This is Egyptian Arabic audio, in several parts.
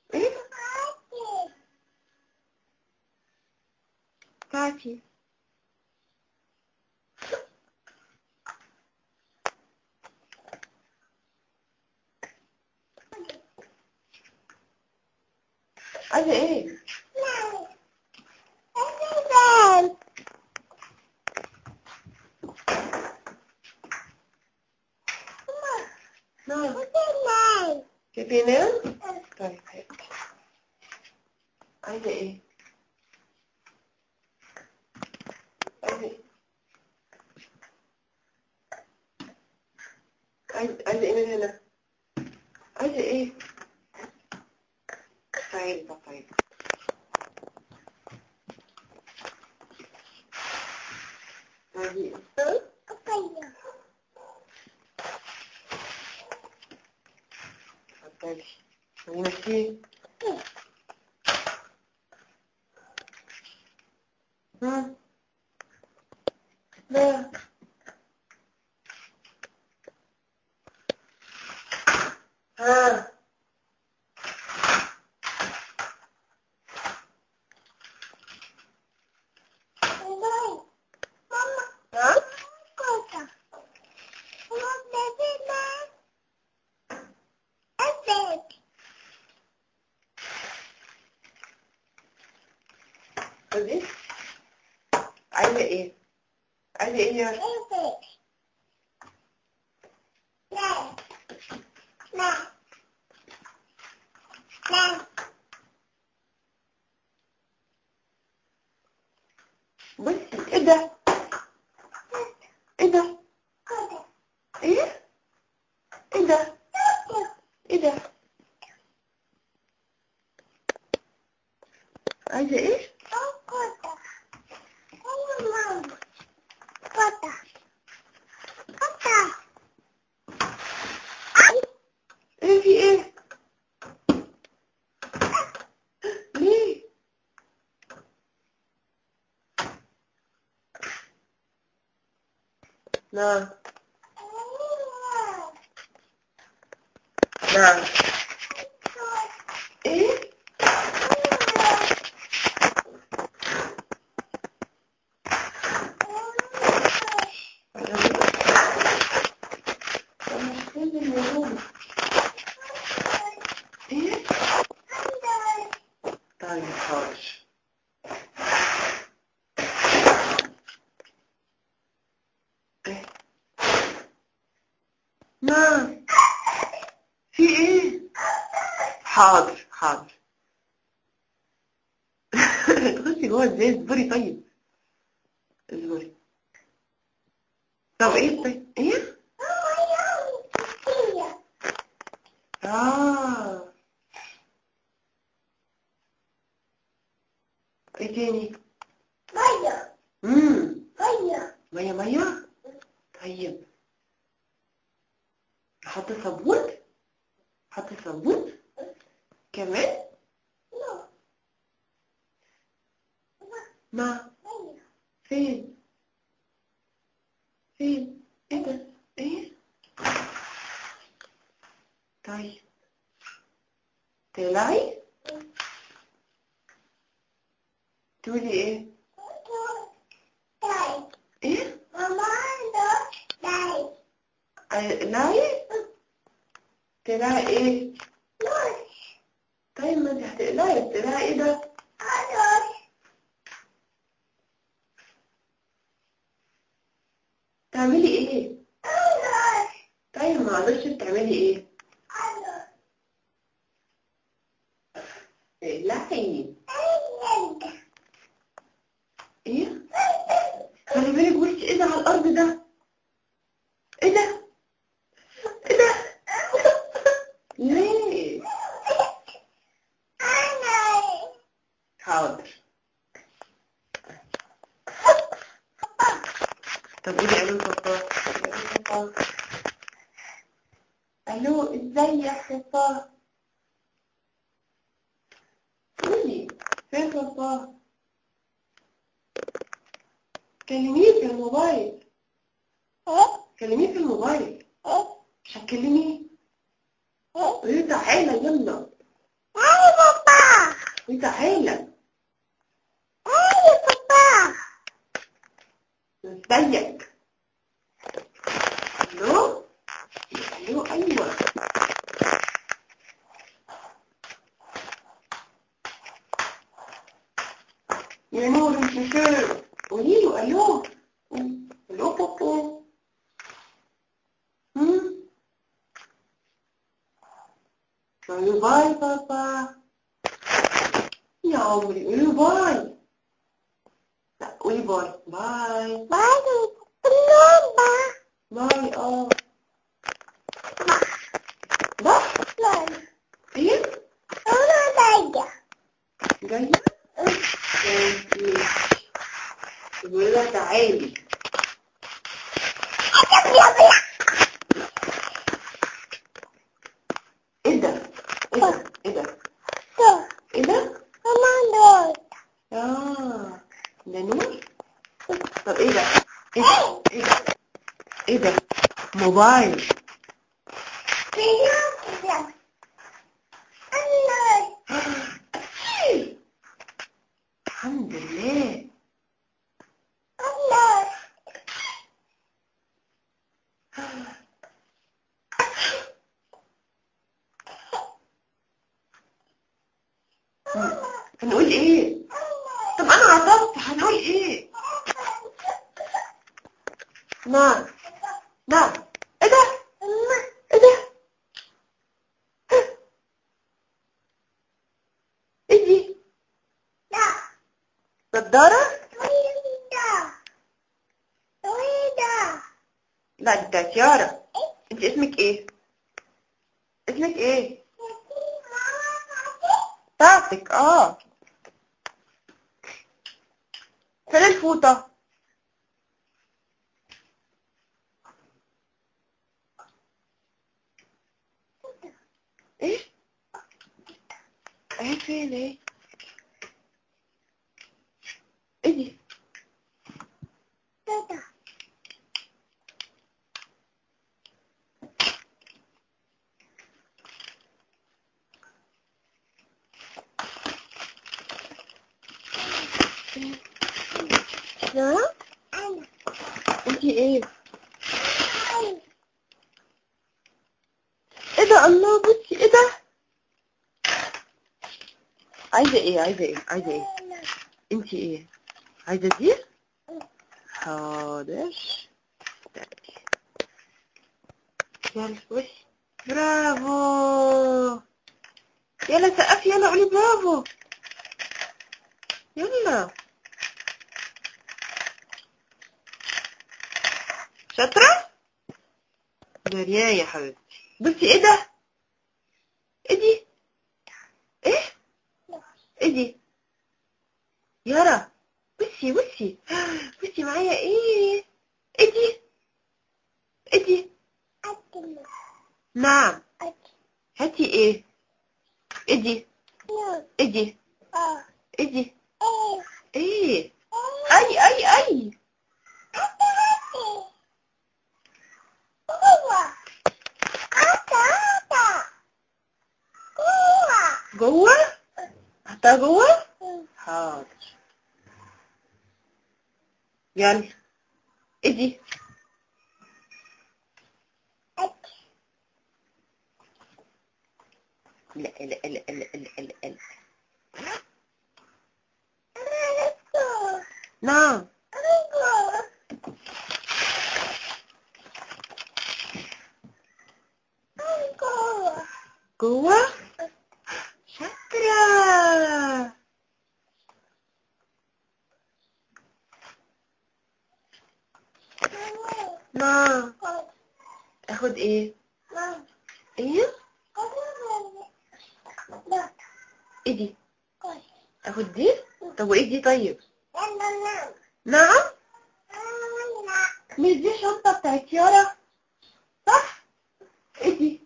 ايه بتاعتي عايزة ايه نعم كيفي نام طيب هيك عايزة ايه عايزة ايه عايزة عايزة ايه من هنا عايزة ايه تعالي بقى تعالي تعالي اتفضلي خلينا فيه ها لا ها نعم خدي عايزة ايه عايزة ايه يا بصي ايه ده ايه ده ايه ايه ده ايه ده عايزة ايه ايه في ايه ليه نعم نعم ايه أنا مش لازم يقوم. ايه طيب حاضر ايه ما في ايه حاضر حاضر تخشي جوه ازاي اصبري طيب اصبري طب ايه طيب ايه اه ايه تاني امم ميه ميه طيب نحط صابون حط صابون كمان ما فين فين ايه ده ايه طيب تلاقي تقولي ايه ايه لاي تلاقي ايه طيب ما انت هتقلقي تلاقي ايه ده تعملي ايه طيب معلش بتعملي ايه تقلقي ايه خلي بالك وش ايه ده على الارض ده ايه ده ايه ده ليه حاضر طب قولي الو صفار الو ازاي يا صفار قولي فين صفار كلميه في الموبايل كلميه في الموبايل مش هتكلميه قولي تعالى يلا تعالى أي بابا ازيك الو الو ايوه يا نور انت فين قولي له الو الو بابا هم قولي باي بابا يا عمري قولي باي لا قولي باي باي باي بابا باي اه بس باي ايه أنا بايجا جاية ماشي بيقول لها تعالي أجب يا بلا ايه ده ايه ده ايه ده تو ايه ده أنا دور اه ده نور طب ايه ده ايه ده ايه ده ايه ده موبايل فينا كده أنا الحمد لله أنا هنقول ايه طب انا عطلت هنقول ايه نعم نعم ايه ده ايه ده ايه دي لا نضارة ويدا ويدا لا دي بتاعت يارا انت اسمك ايه اسمك ايه بتاعتك اه فين الفوطة ايه اهي فين ايه ايه دي ويدا يارا أنا انت ايه أنا ايه ده الله بصي ايه ده عايزة ايه عايزة ايه عايزة ايه أنا انت ايه عايزة دي حاضر تعالي. يلا وش برافو يلا سقفي يلا قولي برافو يلا شاطرة مريان يا حبيبتي بصي ايه ده ايه دي ايه ايه دي يارا بصي بصي بصي معايا ايه ايه دي ايه دي أكل نعم أكل هاتي ايه ايه دي نو ايه دي آه ايه دي إيه ايه اي اي اي جوه حطها جوه حاضر يلا ايه دي لا لا لا لا لا لا لا نعم جوه شاطرة نعم اخد ايه ايه ايه دي اخد دي طب وايه دي طيب نعم مش دي شنطة بتاعت يارا صح ايه دي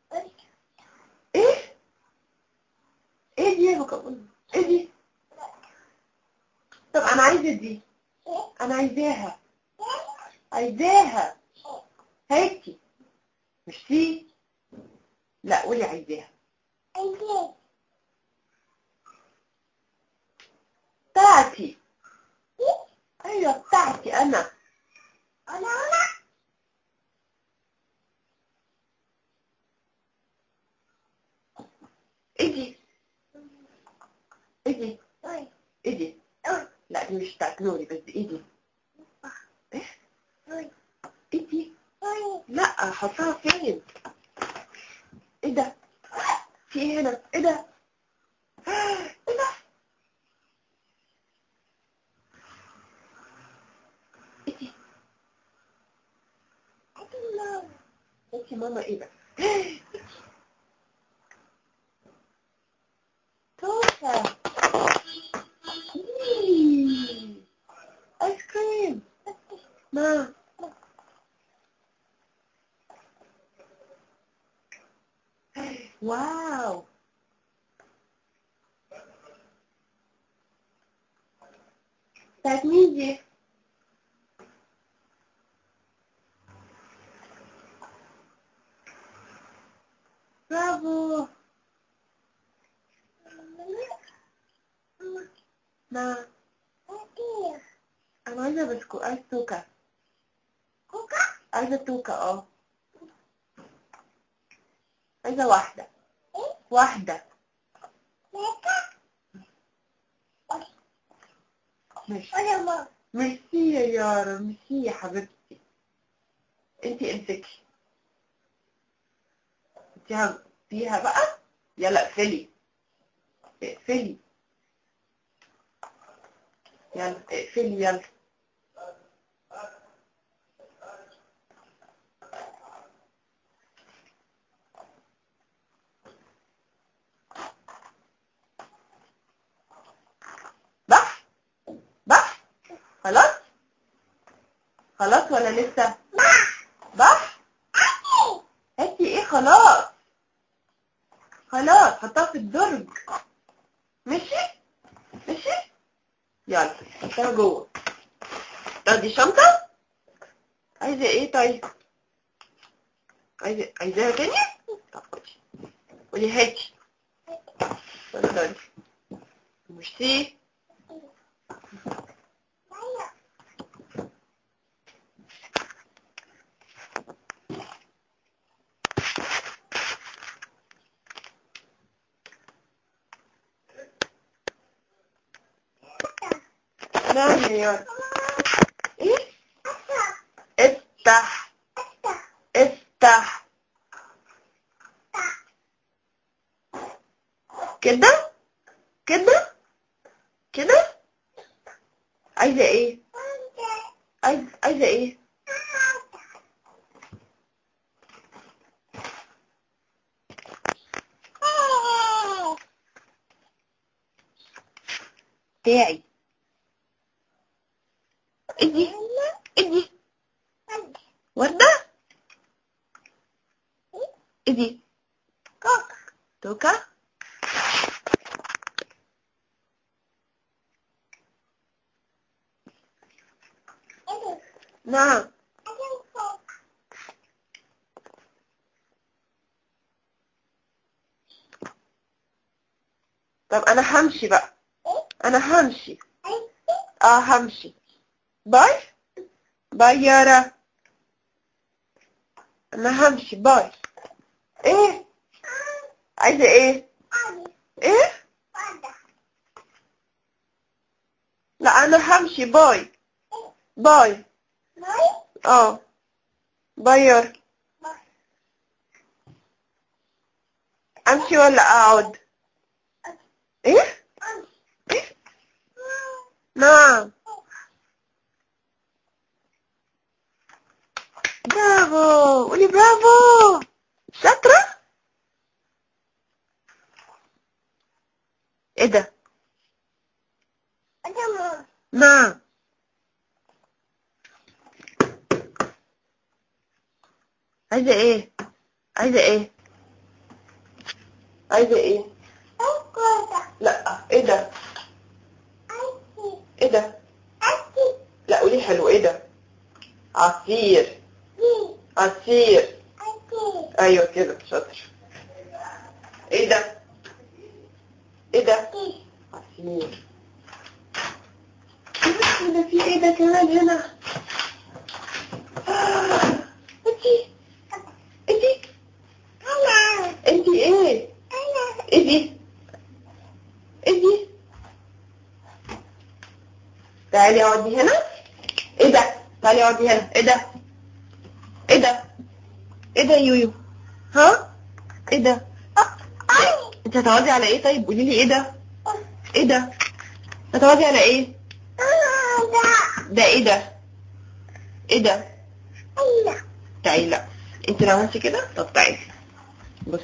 ايه ايه دي يا بكابون ايه دي طب انا عايزة دي انا عايزاها عايزاها هاتي مش دي لا قولي عايزاها بتاعتي ايوه بتاعتي انا أنا أنا ايدي ايدي أوي ايدي أوي لا دي مش بتاعت نوري بس ايدي ايه أوي ايدي أوي لا حطها فين ايه ده في ايه هنا ايه ده ايه ده ايدي أدي ماما انت ماما ايه ده توفى إيه. ايس كريم ما واو بتاعت مين دي؟ برافو نعم أدي انا عايزه بسكوت عايزه توكه كوكا عايزه توكه اه عايزه واحده إيه واحده ميكا ماشي أنا ماما ميرسي يا يارا ميرسي يا حبيبتي انتي امسكي انتي فيها بقى يلا اقفلي اقفلي يلا اقفلي يلا بح بح خلاص خلاص ولا لسه بح هاتي ايه خلاص خلاص حطها في الدرج ماشي ماشي يلا حطها جوه تاخدي شنطة عايزة ايه طيب عايزة عايزاها تاني طب خدي قولي هاتي اتفضلي ميرسي نعم يا يارا ايه افتح افتح كده كده كده عايزة ايه عايز عايزة ايه بتاعي ادي ادي وردة ادي توكا نعم طب انا همشي بقى انا همشي اه همشي باي باي يارا انا همشي باي ايه عايزة ايه ايه لا انا همشي باي باي اه باي يارا امشي ولا اقعد ايه ايه نعم برافو قولي برافو شاطرة ايه ده نعم عايزة ايه عايزة ايه عايزة ايه لا ايه ده ايه ده لا قولي حلو ايه ده عصير عصير ايوه كده شاطر ايه ده ايه ده عصير ده في ايه ده كمان هنا انتي انتي أنا انتي ايه أنا ايه دي ايه دي تعالي اقعدي هنا ايه ده تعالي اقعدي هنا ايه ده ايه ده ايه ده يا يويو ها ايه ده أي انت هتقعدي على ايه طيب قولي لي ايه ده ايه ده هتقعدي على ايه أنا ده ده ايه ده ايه ده أنا تعالي لا انت لو عملتي كده طب تعالي بص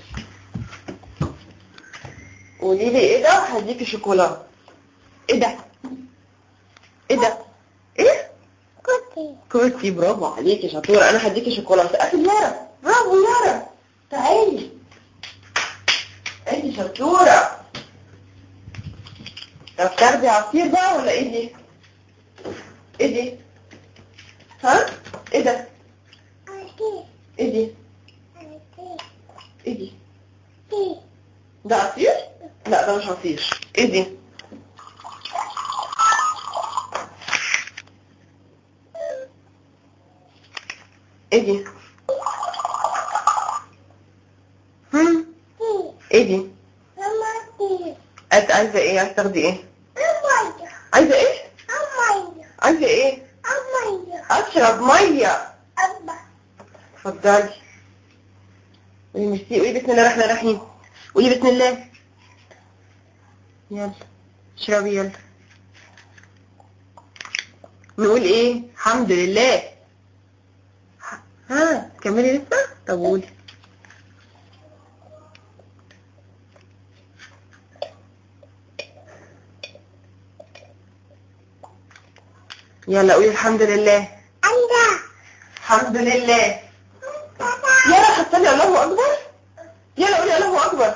قولي لي ايه ده هديكي شوكولاته ايه ده ايه ده ايه كوتي كوتي برافو عليكي شطوره انا هديكي شوكولاته اخد يارا برافو يارا تعالي انت شطوره طب تاخدي عصير بقى ولا ايه دي ايه دي ها ايه ده أكيد ايه دي أكيد ايه دي تي ده عصير لا ده مش عصير ايه دي ايه دي هم تي ايه دي ماما تي انت عايزه ايه عايزه تاخدي ايه أمي عايزه ايه أمي عايزه ايه أمي اشرب ميه أبا اتفضلي قولي ميرسي قولي بسم الله الرحمن الرحيم قولي بسم الله يلا اشربي يلا نقول ايه الحمد لله ها كملي لسه طب قولي يلا قولي الحمد لله أنا الحمد لله يلا حطلي الله أكبر يلا قولي الله أكبر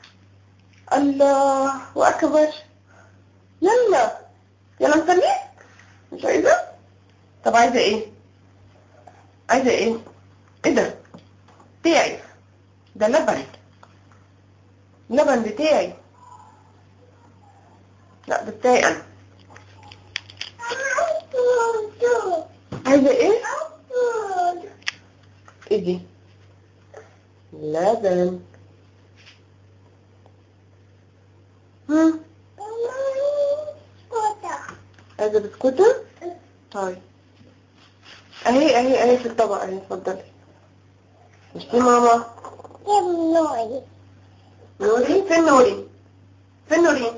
الله أكبر يلا يلا نسميه مش عايزة طب عايزة ايه عايزة ايه ايه ده بتاعي ده لبن لبن بتاعي لا ده بتاعي انا عايزة ايه ايه دي لبن هم عايزة بسكوتة طيب اهي اهي اهي في الطبق اهي اتفضلي مش دي ماما يمنوي نوري فين نوري فين نوري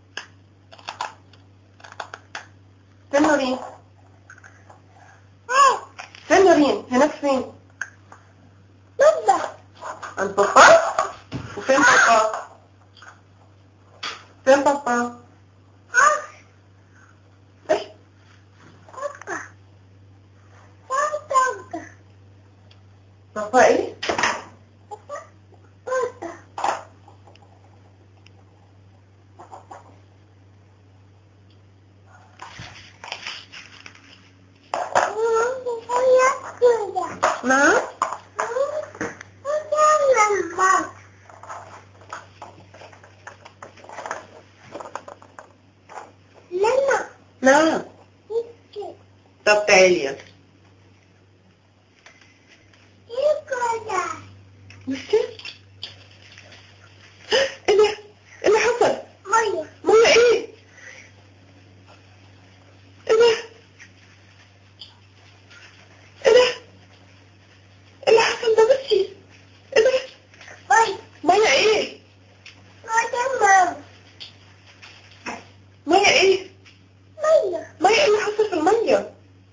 فين نوري فين نورين هناك فين بابا عند بابا وفين بابا فين بابا ايه بابا بابا بابا ايه بابا نعم نعم طب تعالي يلا بصي ايه ده ايه اللي حصل ماما ايه ايه ده ايه ده ايه اللي حصل ده بصي ايه ده مايا ايه مايا ايه مايا ايه اللي حصل في الميه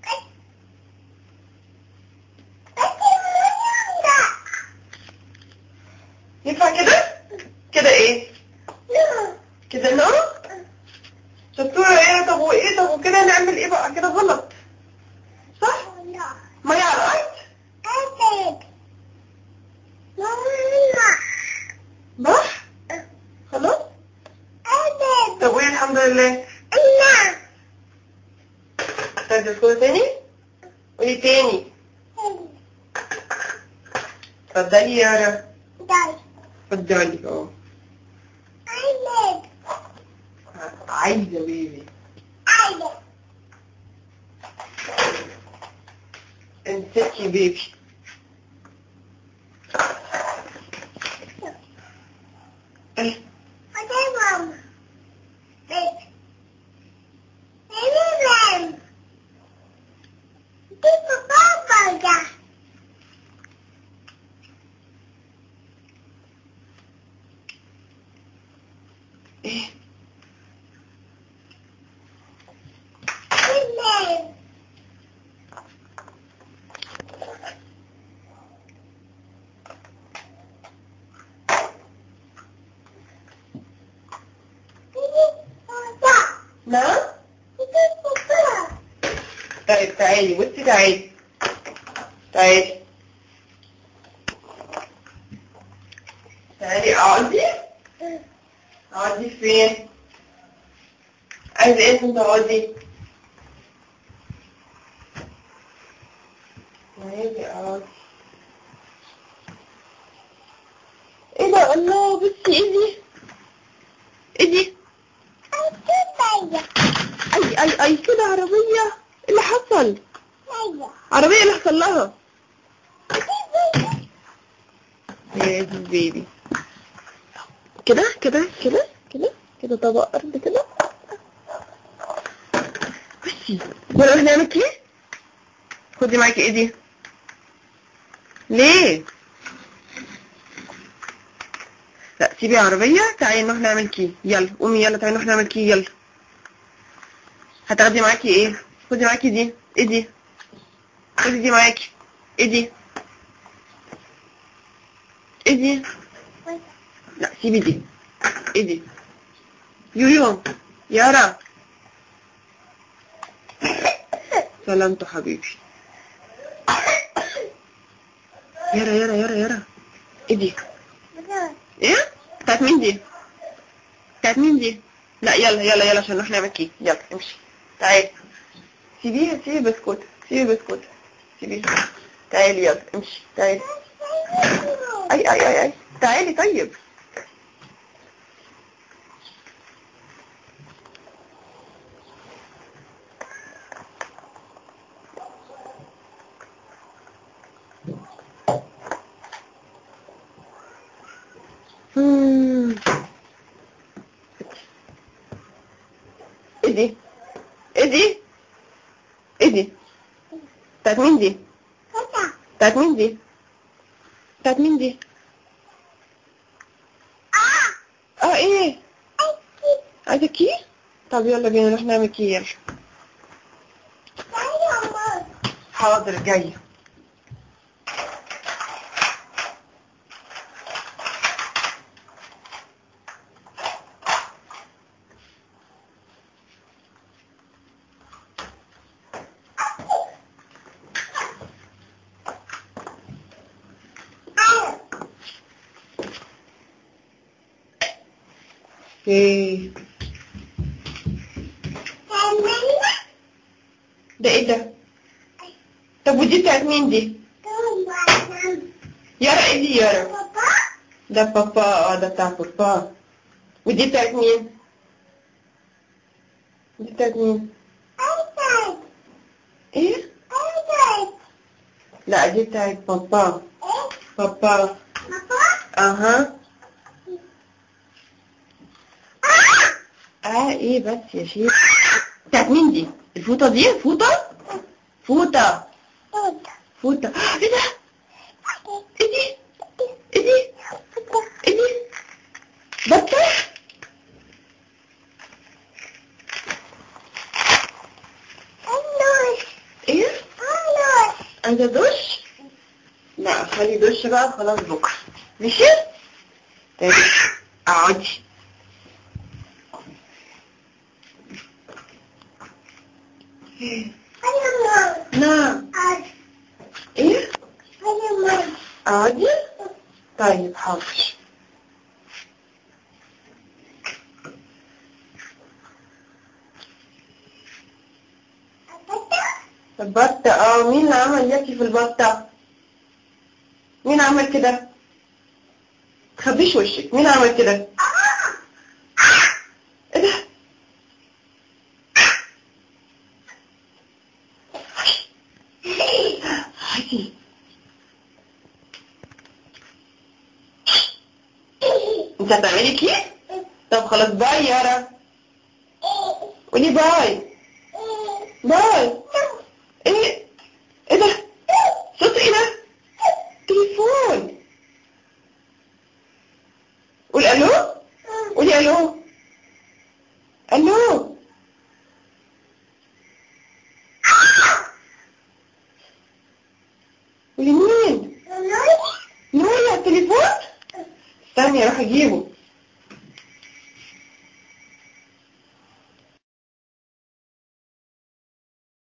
ينفع كده كده ايه كده نار شطورة ايه طب وايه طب وكده نعمل ايه بقى كده غلط صح مية على الارض بح خلاص طب وايه الحمد لله طيب تذكروا تاني قولي تاني اتفضلي يا رب اتفضلي اه عايزة بيبي امسكي بيبي ايه What is mom? Wait. Baby man. This is Baba. ايه This man. This is Baba. نعم This is Baba. طيب تعالي بصي تعالي تعالي تعالي اقعدي اقعدي فين عايزه ايه انت تقعدي تعالي اقعدي ايه ده الله بصي ايدي ايدي اي اي اي كده عربيه ايه اللي حصل عربيه إيه اللي حصل لها يا دي بيبي كده كده كده كده كده طبق ارض كده بصي ونروح نعمل ايه خدي معاكي ايدي ليه لا سيبي عربية تعالي نروح نعمل كي يلا قومي يلا تعالي نروح نعمل كي يلا هتاخدي معاكي ايه خدي معاكي دي ايه دي خدي دي معاكي ايه دي ايه دي لا سيبي دي ايه دي يويو يارا سلامته حبيبي يارا يارا يارا يارا ايه دي ايه بتاعت مين دي بتاعت مين دي لا يلا يلا يلا عشان نروح نعمل كيك يلا امشي تعالي سيبيها سيبي بسكوت سيبي بسكوت سيبيها تعالي يلا امشي تعالي اي اي اي اي تعالي طيب مم. ايه دي ايه دي ايه دي بتاعت مين دي بتاعت مين دي بتاعت مين دي اه ايه عايزة كي طب يلا بينا نروح نعمل كي يلا حاضر جاية ايه ده ايه ده طب ودي بتاعت مين دي يارا ايه دي يارا ده بابا اه ده بتاع بابا ودي بتاعت مين دي بتاعت مين ايه لا دي بتاعت بابا بابا اها اه ايه بس يا شيخ بتاعت مين دي الفوطة دي فوطة فوطة فوطة ايه ده ايه دي ايه دي ايه دي بطة ايه عايزة دش لا خلي دش بقى خلاص بكرة ماشي طيب اقعدي نعم ايه اقعدي طيب حاضر البطة اه مين اللي عمل ياكي في البطة مين عمل كده تخبيش وشك مين عمل كده ايه ده انت هتعملي كيس طب خلاص باي يارا قولي باي باي ايه ايه ده صوت ايه ده تليفون قول الو قولي الو الو قولي مين نور على التليفون استني اروح اجيبه